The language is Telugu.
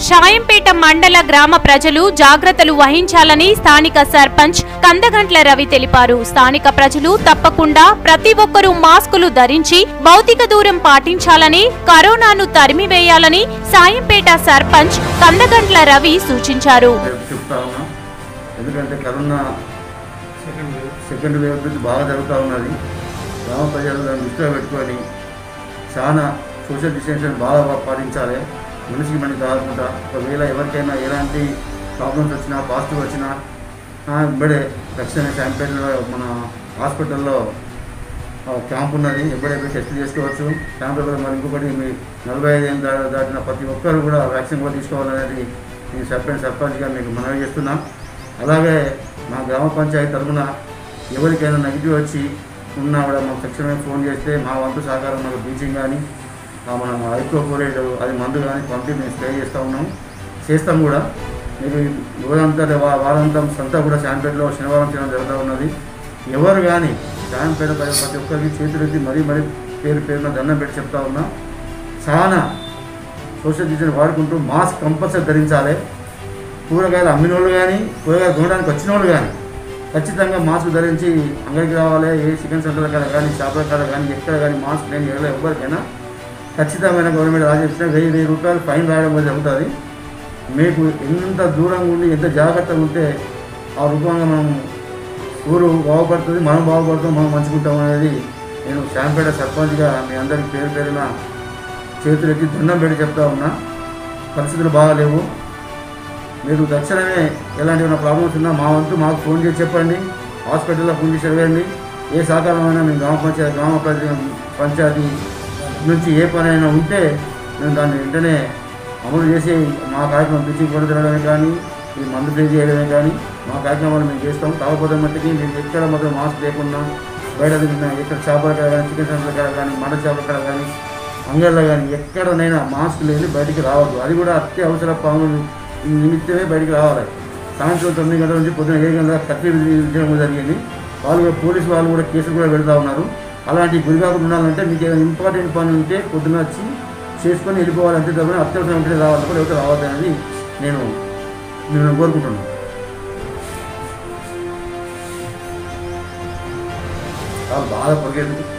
షాయంపేట మండల గ్రామ ప్రజలు జాగ్రత్తలు వహించాలని స్థానిక సర్పంచ్ కందగంట్ల రవి తెలిపారు స్థానిక ప్రజలు తప్పకుండా ప్రతి ఒక్కరూ మాస్కులు ధరించి భౌతిక దూరం పాటించాలని కరోనాను తరిమివేయాలని సాయంపేట సర్పంచ్ కందగంట్ల రవి సూచించారు రేపు చెప్తా ఉన్నా ఎందుకంటే కరోనా సెకండ్ వేవ్ గురించి బాగా జరుగుతూ ఉన్నది గ్రామ ప్రజలు దాన్ని దృష్టిలో పెట్టుకొని చాలా సోషల్ డిస్టెన్షన్ బాగా పాటించాలి మనిషికి మనకి కాకుండా ఒకవేళ ఎవరికైనా ఎలాంటి ప్రాబ్లమ్స్ వచ్చినా పాజిటివ్ వచ్చినా ఆ, ఇప్పుడే తక్షణ శాంపేటలో మన హాస్పిటల్లో ఆ, క్యాంప్ ఉన్నది ఎప్పుడైతే టెస్ట్ చేసుకోవచ్చు క్యాంపులో మరి ఇంకొకటి మీ నలభై ఐదు ఏళ్ళు దా- దాటిన ప్రతి ఒక్కరు కూడా వ్యాక్సిన్ కూడా తీసుకోవాలనేది నేను సర్పంచ్ సర్పంచ్గా మీకు మనవి చేస్తున్నా అలాగే మా గ్రామ పంచాయతీ తరఫున ఎవరికైనా నెగిటివ్ వచ్చి ఉన్నా కూడా మాకు తక్షణమే ఫోన్ చేస్తే మా వంతు సహకారం మనకు బ్లీచింగ్ కానీ ఆ మన ఐకోపోరేట్ అది మందు కానీ పంపి మేము స్ప్రే చేస్తూ ఉన్నాం చేస్తాం కూడా మీరు రోజంతా వా- వారాంతం సంతా కూడా శాంపేటలో శనివారం చేయడం జరుగుతూ ఉన్నది ఎవరు కానీ శాంపేట ప్రజలు ప్రతి ఒక్కరికి చేతులెత్తి మరీ మరీ పేరు పేరున దండం పెట్టి చెప్తా ఉన్నా చాలా సోషల్ డిస్టెన్స్ వాడుకుంటూ మాస్క్ కంపల్సరీ ధరించాలి కూరగాయలు అమ్మిన వాళ్ళు కానీ కూరగాయలు కొనడానికి వచ్చిన వాళ్ళు కానీ ఖచ్చితంగా మాస్క్ ధరించి అంగడికి రావాలి ఏ చికెన్ సెంటర్ కాడ కానీ షాపుల కాడ కానీ ఎక్కడ కానీ మాస్క్ లేని ఎవరు ఎవరికైనా ఖచ్చితమైన గవర్నమెంట్ రాజేసిన వెయ్యి వెయ్యి రూపాయలు ఫైన్ రాయడం కూడా జరుగుతుంది మీకు ఎంత దూరంగా ఉండి ఎంత జాగ్రత్తగా ఉంటే ఆ రూపంగా మనం ఊరు బాగుపడుతుంది మనం బాగుపడుతాం మనం మంచుకుంటాం అనేది నేను శాంపేట సర్పంచ్గా మీ అందరికి పేరు పేరున చేతులెత్తి దండం పెట్టి చెప్తా ఉన్నా పరిస్థితులు బాగాలేవు మీరు తక్షణమే ఎలాంటి ఏమైనా ప్రాబ్లమ్స్ ఉన్నా మా వంతు మాకు ఫోన్ చేసి చెప్పండి హాస్పిటల్లో ఫోన్ చేసి అడగండి ఏ సహకారమైనా మేము గ్రామ పంచాయతీ గ్రామ పంచాయతీ పంచాయతీ నుంచి ఏ పని అయినా ఉంటే మేము దాన్ని వెంటనే అమలు చేసి మా కార్యక్రమం బ్లీచింగ్ పౌడర్ తినడమే కానీ ఈ మందు ప్లే చేయడమే కానీ మా కార్యక్రమాలు మేము చేస్తాం కాకపోతే మట్టికి మేము ఎక్కడ మాత్రం మాస్క్ లేకుండా బయట తిరిగినా ఎక్కడ చేపల కాడ కానీ చికెన్ సెంటర్ కాడ కానీ మడ చేపల కాడ కానీ అంగళ్ళలో కానీ ఎక్కడనైనా మాస్క్ లేని బయటికి రావద్దు అది కూడా అత్యవసర పనులు నిమిత్తమే బయటికి రావాలి సాయంత్రం తొమ్మిది గంటల నుంచి పొద్దున ఏడు గంటల కత్తి విధించడం జరిగింది వాళ్ళు కూడా పోలీసు వాళ్ళు కూడా కేసులు కూడా పెడతా ఉన్నారు అలాంటి గురికాకుండా ఉండాలంటే మీకు ఏదైనా ఇంపార్టెంట్ పని ఉంటే పొద్దున వచ్చి చేసుకొని వెళ్ళిపోవాలి అంతే తప్ప అత్యవసరం ఉంటే రావాలి కూడా ఎవరు రావద్దు అనేది నేను నేను కోరుకుంటున్నాను చాలా బాధ పడిగేది